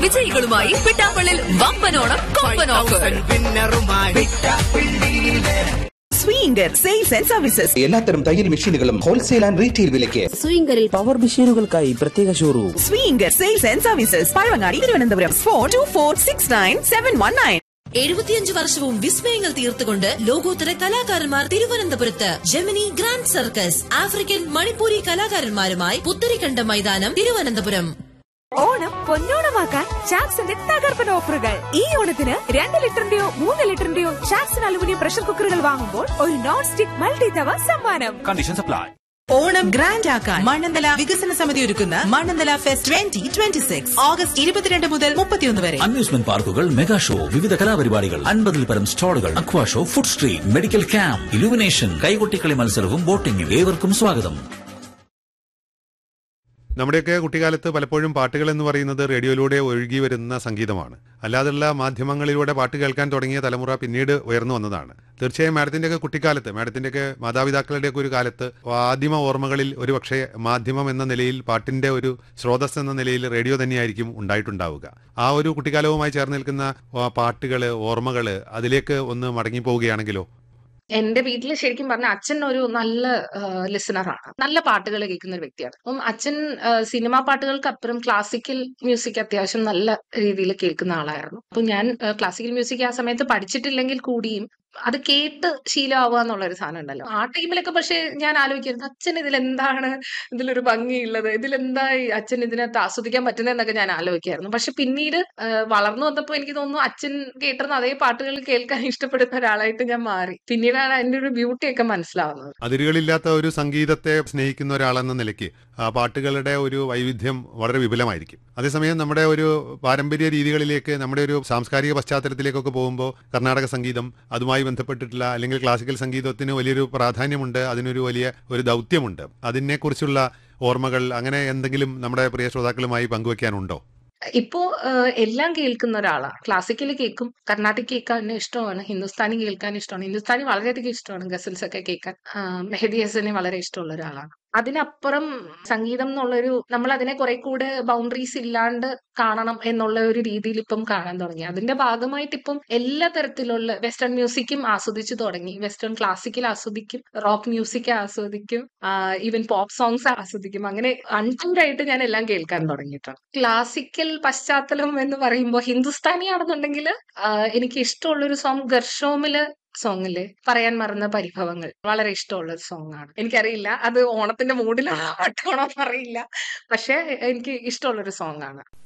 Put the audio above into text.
വിജയികളുമായി പിട്ടാപ്പള്ളിൽ വമ്പനോണം കൊമ്പൻ offer Swinger sales and services എല്ലാത്തരം തയ്യൽ മെഷീനുകളും ഹോൾസെയിൽ ആൻഡ് റീറ്റെയിൽ വിലയ്ക്ക് സ്വിംഗറിൽ പവർ മെഷീനുകൾക്കായി പ്രത്യേക showroom Swinger sales and services Pazhavangadi Thiruvananthapuram four two four six nine seven one nine എഴുപത്തിയഞ്ച് വർഷവും വിസ്മയങ്ങൾ തീർത്തുകൊണ്ട് ലോകോത്തര കലാകാരന്മാർ തിരുവനന്തപുരത്ത് Gemini Grand Circus African Manipuri കലാകാരന്മാരുമായി പുത്തരിക്കണ്ട മൈതാനം തിരുവനന്തപുരം ഓണം പൊന്നോണമാക്കാൻ ചാക്സിന്റെ തകർപ്പൻ ഓഫറുകൾ ഈ ഓണത്തിന് രണ്ട് ലിറ്ററിന്റെയോ മൂന്ന് ലിറ്ററിന്റെയോ ചാക്സൺ അലുമിനിയം പ്രഷർ കുക്കറുകൾ വാങ്ങുമ്പോൾ ഒരു നോൺ സ്റ്റിക് മൾട്ടി തവ സമ്മാനം കണ്ടീഷൻസ് അപ്ലൈ ഓണം ഗ്രാൻഡ് ആക്കാൻ മണ്ണന്തല വികസന സമിതി ഒരുക്കുന്ന Mannanthala fest twenty twenty six August ഇരുപത്തിരണ്ട് മുതൽ മുപ്പത്തിയൊന്ന് വരെ അമ്യൂസ്മെന്റ് പാർക്കുകൾ മെഗാ ഷോ വിവിധ കലാപരിപാടികൾ അൻപതിൽ പരം സ്റ്റാളുകൾ aqua show food street medical camp illumination കൈകൊട്ടിക്കളി മത്സരവും ബോട്ടിംഗും ഏവർക്കും സ്വാഗതം നമ്മുടെയൊക്കെ കുട്ടിക്കാലത്ത് പലപ്പോഴും പാട്ടുകൾ എന്ന് പറയുന്നത് റേഡിയോയിലൂടെ ഒഴുകി വരുന്ന സംഗീതമാണ് അല്ലാതെയുള്ള മാധ്യമങ്ങളിലൂടെ പാട്ട് കേൾക്കാൻ തുടങ്ങിയ തലമുറ പിന്നീട് ഉയർന്നു വന്നതാണ് തീർച്ചയായും മാഡത്തിൻ്റെയൊക്കെ കുട്ടിക്കാലത്ത് മാഡത്തിൻ്റെയൊക്കെ മാതാപിതാക്കളുടെയൊക്കെ ഒരു കാലത്ത് ആദിമ ഓർമ്മകളിൽ ഒരു പക്ഷേ മാധ്യമം എന്ന നിലയിൽ പാട്ടിൻ്റെ ഒരു സ്രോതസ് എന്ന നിലയിൽ റേഡിയോ തന്നെയായിരിക്കും ഉണ്ടായിട്ടുണ്ടാവുക ആ ഒരു കുട്ടിക്കാലവുമായി ചേർന്ന് നിൽക്കുന്ന പാട്ടുകൾ ഓർമ്മകൾ അതിലേക്ക് ഒന്ന് മടങ്ങിപ്പോവുകയാണെങ്കിലോ എന്റെ വീട്ടിൽ ശരിക്കും പറഞ്ഞ അച്ഛൻ ഒരു നല്ല ലിസണറാണ് നല്ല പാട്ടുകൾ കേൾക്കുന്ന ഒരു വ്യക്തിയാണ് അപ്പം അച്ഛൻ സിനിമാ പാട്ടുകൾക്ക് അപ്പുറം ക്ലാസിക്കൽ മ്യൂസിക് അത്യാവശ്യം നല്ല രീതിയിൽ കേൾക്കുന്ന ആളായിരുന്നു അപ്പൊ ഞാൻ ക്ലാസിക്കൽ മ്യൂസിക് ആ സമയത്ത് പഠിച്ചിട്ടില്ലെങ്കിൽ കൂടിയും അത് കേട്ട് ശീലമാവുക എന്നുള്ള ഒരു സാധനം ഉണ്ടല്ലോ ആ ടൈമിലൊക്കെ പക്ഷെ ഞാൻ ആലോചിക്കുന്നത് അച്ഛൻ ഇതിലെന്താണ് ഇതിലൊരു ഭംഗിയുള്ളത് ഇതിലെന്താ ഈ അച്ഛൻ ഇതിനകത്ത് ആസ്വദിക്കാൻ പറ്റുന്നതെന്നൊക്കെ ഞാൻ ആലോചിക്കായിരുന്നു പക്ഷെ പിന്നീട് ആ, വളർന്നു വന്നപ്പോൾ എനിക്ക് തോന്നുന്നു അച്ഛൻ കേട്ടിരുന്ന അതേ പാട്ടുകൾ കേൾക്കാൻ ഇഷ്ടപ്പെടുന്ന ഒരാളായിട്ട് ഞാൻ മാറി പിന്നീടാണ് അതിന്റെ ഒരു ബ്യൂട്ടി ഒക്കെ മനസ്സിലാവുന്നത് അതിരുകളില്ലാത്ത ഒരു സംഗീതത്തെ സ്നേഹിക്കുന്ന ഒരാളെന്ന നിലയ്ക്ക് ആ പാട്ടുകളുടെ ഒരു വൈവിധ്യം വളരെ വിപുലമായിരിക്കും അതേസമയം നമ്മുടെ ഒരു പാരമ്പര്യ രീതികളിലേക്ക് നമ്മുടെ ഒരു സാംസ്കാരിക പശ്ചാത്തലത്തിലേക്കൊക്കെ പോകുമ്പോൾ കർണാടക സംഗീതം അതുമായി ബന്ധപ്പെട്ടിട്ടുള്ള അല്ലെങ്കിൽ ക്ലാസിക്കൽ സംഗീതത്തിന് വലിയൊരു പ്രാധാന്യമുണ്ട് അതിനൊരു വലിയ ഒരു ദൗത്യമുണ്ട് അതിനെക്കുറിച്ചുള്ള ഓർമ്മകൾ അങ്ങനെ എന്തെങ്കിലും നമ്മുടെ പ്രിയ ശ്രോതാക്കളുമായി പങ്കുവെക്കാനുണ്ടോ ഇപ്പോ ആ, എല്ലാം കേൾക്കുന്ന ഒരാളാണ് ക്ലാസിക്കൽ കേൾക്കും കർണാട്ടിക് കേൾക്കാൻ ഇഷ്ടമാണ് ഹിന്ദുസ്ഥാനി കേൾക്കാൻ ഇഷ്ടമാണ് ഹിന്ദുസ്ഥാനി വളരെയധികം ഇഷ്ടമാണ് ഗസൽസ് ഒക്കെ കേൾക്കാൻ ആ, മെഹദി ഹസനെ വളരെ ഇഷ്ടമുള്ള ഒരാളാണ് അതിനപ്പുറം സംഗീതം എന്നുള്ളൊരു നമ്മൾ അതിനെ കുറെ കൂടെ ബൗണ്ടറീസ് ഇല്ലാണ്ട് കാണണം എന്നുള്ള ഒരു രീതിയിൽ ഇപ്പം കാണാൻ തുടങ്ങി അതിന്റെ ഭാഗമായിട്ട് ഇപ്പം എല്ലാ തരത്തിലുള്ള വെസ്റ്റേൺ മ്യൂസിക്കും ആസ്വദിച്ചു തുടങ്ങി വെസ്റ്റേൺ ക്ലാസിക്കൽ ആസ്വദിക്കും റോക്ക് മ്യൂസിക് ആസ്വദിക്കും ഈവൻ പോപ്പ് സോങ്സ് ആസ്വദിക്കും അങ്ങനെ അൺടൂർഡായിട്ട് ഞാൻ എല്ലാം കേൾക്കാൻ തുടങ്ങിയിട്ടുണ്ട് ക്ലാസിക്കൽ പശ്ചാത്തലം എന്ന് പറയുമ്പോൾ ഹിന്ദുസ്ഥാനി ആണെന്നുണ്ടെങ്കിൽ എനിക്ക് ഇഷ്ടമുള്ളൊരു സോങ് ഗർഷോമില് സോങ്ങില് പറയാൻ മറന്ന പരിഭവങ്ങൾ വളരെ ഇഷ്ടമുള്ള ഒരു സോങ് ആണ് എനിക്കറിയില്ല അത് ഓണത്തിന്റെ മൂഡിലാണോ പാട്ടാണോ എന്നറിയില്ല പക്ഷെ എനിക്ക് ഇഷ്ടമുള്ള ഒരു സോങ് ആണ്